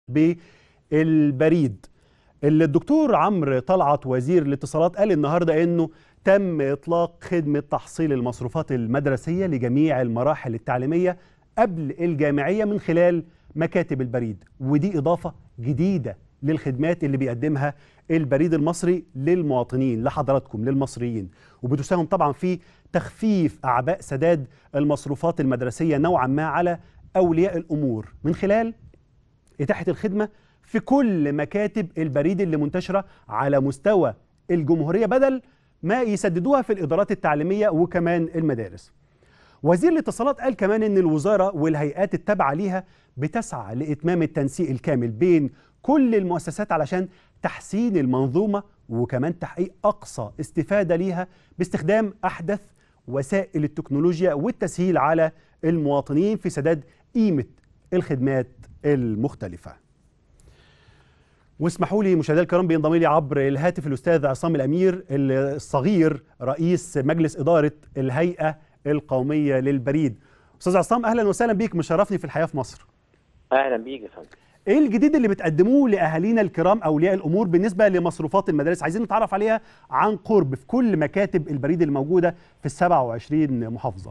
بالبريد الدكتور عمرو طلعت وزير الاتصالات قال النهارده انه تم اطلاق خدمه تحصيل المصروفات المدرسيه لجميع المراحل التعليميه قبل الجامعيه من خلال مكاتب البريد ودي اضافه جديده للخدمات اللي بيقدمها البريد المصري للمواطنين لحضراتكم للمصريين وبتساهم طبعا في تخفيف اعباء سداد المصروفات المدرسيه نوعا ما على اولياء الامور من خلال اتاحه الخدمه في كل مكاتب البريد اللي منتشره على مستوى الجمهوريه بدل ما يسددوها في الادارات التعليميه وكمان المدارس. وزير الاتصالات قال كمان ان الوزاره والهيئات التابعه ليها بتسعى لاتمام التنسيق الكامل بين كل المؤسسات علشان تحسين المنظومه وكمان تحقيق اقصى استفاده ليها باستخدام احدث وسائل التكنولوجيا والتسهيل على المواطنين في سداد قيمه الخدمات المختلفه. واسمحوا لي مشاهدينا الكرام بينضم لي عبر الهاتف الاستاذ عصام الامير الصغير رئيس مجلس اداره الهيئه القوميه للبريد. استاذ عصام اهلا وسهلا بيك مشرفني في الحياه في مصر. اهلا بيك يا فندم. ايه الجديد اللي بتقدموه لاهالينا الكرام اولياء الامور بالنسبه لمصروفات المدارس عايزين نتعرف عليها عن قرب في كل مكاتب البريد الموجوده في ال 27 محافظه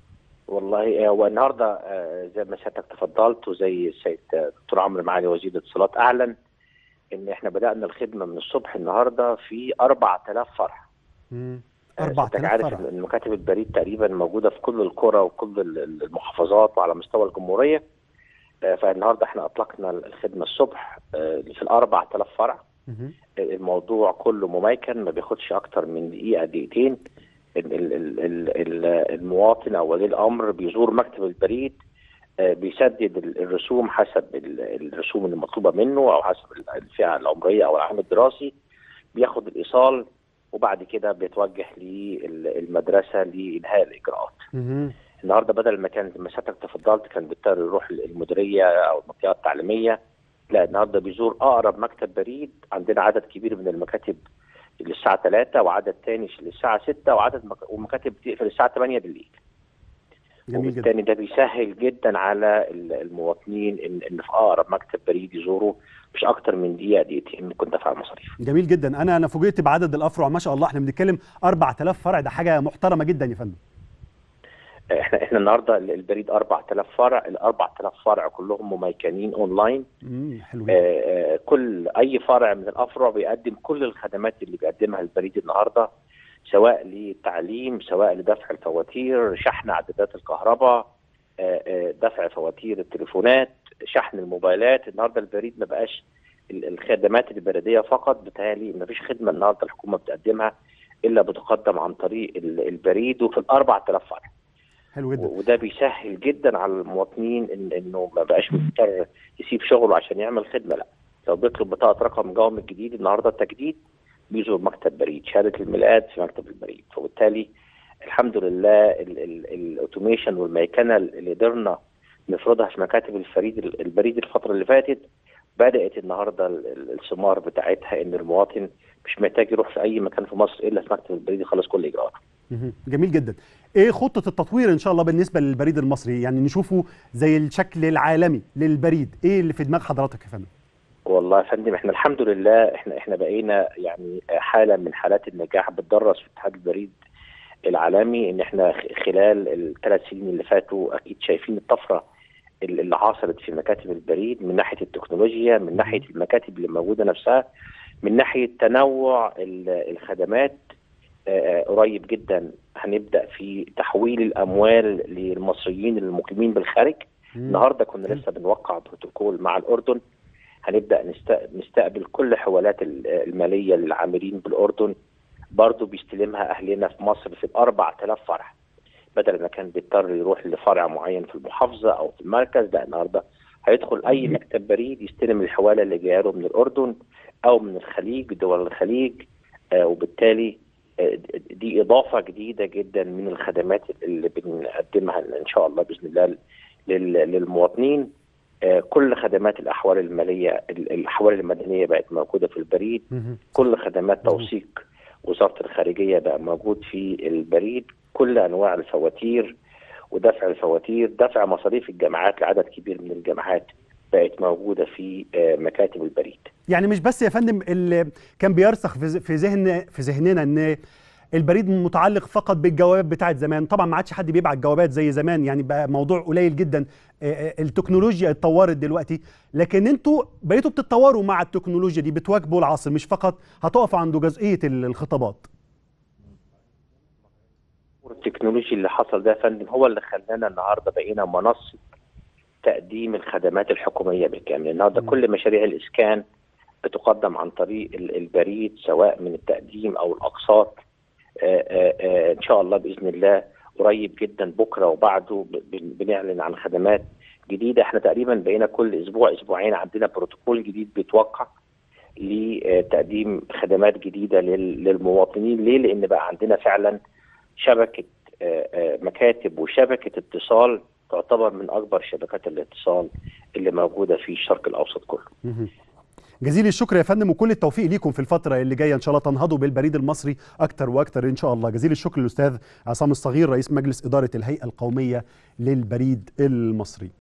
والله هو النهارده زي ما سيادتك تفضلت وزي السيد دكتور عمرو معالي وزير الاتصالات اعلن ان احنا بدانا الخدمه من الصبح النهارده في 4000 فرع. امم سيادتك 4000 عارف فرع ان مكاتب البريد تقريبا موجوده في كل القرى وكل المحافظات وعلى مستوى الجمهوريه. فالنهارده احنا اطلقنا الخدمه الصبح في ال 4000 فرع. مهم. الموضوع كله مميكن ما بياخدش اكتر من دقيقه دقيقتين. ال- ال- ال- ال- المواطن او ولي الامر بيزور مكتب البريد آه، بيسدد ال- الرسوم حسب ال- الرسوم اللي مطلوبه منه او حسب الفئه العمريه او العام الدراسي بياخد الايصال وبعد كده بيتوجه للمدرسه لانهاء الاجراءات. مهم. النهارده بدل ما كان زي ما سيادتك تفضلت كان بيضطر يروح المديريه او المنطقه التعليميه لا النهارده بيزور اقرب مكتب بريد عندنا عدد كبير من المكاتب للساعه 3 وعدد تاني للساعه 6 وعدد مك... ومكاتب بتقفل الساعه 8 بالليل. جميل جدا وبالتالي ده بيسهل جدا على ال- المواطنين ان ان في اقرب مكتب بريد يزوروا مش اكتر من دقيقه دقيقتين ممكن دفع المصاريف. جميل جدا انا انا فوجئت بعدد الافرع ما شاء الله احنا بنتكلم 4000 فرع ده حاجه محترمه جدا يا فندم احنا احنا النهارده البريد 4000 فرع ال 4000 فرع كلهم مميكنين اونلاين امم حلو جدا آه، آه، كل اي فرع من الافرع بيقدم كل الخدمات اللي بيقدمها البريد النهارده سواء للتعليم سواء لدفع الفواتير شحن عدادات الكهرباء آه، آه، دفع فواتير التليفونات شحن الموبايلات النهارده البريد ما بقاش ال- الخدمات البريديه فقط بتهيألي ما فيش خدمه النهارده الحكومه بتقدمها الا بتقدم عن طريق ال- البريد وفي ال 4000 فرع حلو جدا و- وده بيسهل جدا على المواطنين إن انه ما بقاش مضطر يسيب شغله عشان يعمل خدمه لا لو بيطلب بطاقه رقم جوم الجديد النهارده التجديد بيزور مكتب بريد شهاده الميلاد في مكتب البريد فبالتالي الحمد لله ال- ال- الاوتوميشن والميكنه اللي قدرنا نفرضها في مكاتب الفريد البريد الفتره اللي فاتت بدات النهارده ال- ال- الثمار بتاعتها ان المواطن مش محتاج يروح في اي مكان في مصر الا في مكتب البريد يخلص كل اجراءاته مهم. جميل جدا ايه خطه التطوير ان شاء الله بالنسبه للبريد المصري يعني نشوفه زي الشكل العالمي للبريد ايه اللي في دماغ حضرتك يا فندم والله يا فندم احنا الحمد لله احنا احنا بقينا يعني حاله من حالات النجاح بتدرس في اتحاد البريد العالمي ان احنا خ- خلال الثلاث سنين اللي فاتوا اكيد شايفين الطفره اللي اللي حصلت في مكاتب البريد من ناحيه التكنولوجيا من ناحيه المكاتب اللي موجوده نفسها من ناحيه تنوع ال- الخدمات آه، قريب جدا هنبدا في تحويل الاموال للمصريين المقيمين بالخارج مم. النهارده كنا لسه بنوقع بروتوكول مع الاردن هنبدا نست- نستقبل كل حوالات ال- الماليه للعاملين بالاردن برضه بيستلمها اهلنا في مصر في 4000 فرع بدل ما كان بيضطر يروح لفرع معين في المحافظه او في المركز لا النهارده هيدخل اي مكتب بريد يستلم الحواله اللي جايه له من الاردن او من الخليج دول الخليج آه وبالتالي آه دي اضافه جديده جدا من الخدمات اللي بنقدمها ان شاء الله باذن الله لل- للمواطنين آه، كل خدمات الاحوال الماليه ال- الاحوال المدنيه بقت موجوده في البريد مهم. كل خدمات مهم. توثيق وزاره الخارجيه بقى موجود في البريد كل انواع الفواتير ودفع الفواتير دفع مصاريف الجامعات لعدد كبير من الجامعات بقت موجوده في آه، مكاتب البريد يعني مش بس يا فندم اللي كان بيرسخ في ذ- في ذهن في ذهننا ان البريد متعلق فقط بالجوابات بتاعت زمان طبعا ما عادش حد بيبعت جوابات زي زمان يعني بقى موضوع قليل جدا آه، آه، التكنولوجيا اتطورت دلوقتي لكن انتوا بقيتوا بتتطوروا مع التكنولوجيا دي بتواكبوا العصر مش فقط هتقفوا عند جزئيه ال- الخطابات التكنولوجي اللي حصل ده يا فندم هو اللي خلانا النهارده بقينا منصه تقديم الخدمات الحكوميه بالكامل النهارده مم. كل مشاريع الاسكان بتقدم عن طريق ال- البريد سواء من التقديم او الاقساط آه، آه، آه، ان شاء الله باذن الله قريب جدا بكره وبعده ب- بن- بنعلن عن خدمات جديده احنا تقريبا بقينا كل اسبوع اسبوعين عندنا بروتوكول جديد بيتوقع لتقديم خدمات جديده لل- للمواطنين ليه؟ لان بقى عندنا فعلا شبكه آه، آه، مكاتب وشبكه اتصال تعتبر من اكبر شبكات الاتصال اللي موجوده في الشرق الاوسط كله. مهم. جزيل الشكر يا فندم وكل التوفيق ليكم في الفترة اللي جاية إن شاء الله تنهضوا بالبريد المصري أكتر وأكتر إن شاء الله جزيل الشكر للأستاذ عصام الصغير رئيس مجلس إدارة الهيئة القومية للبريد المصري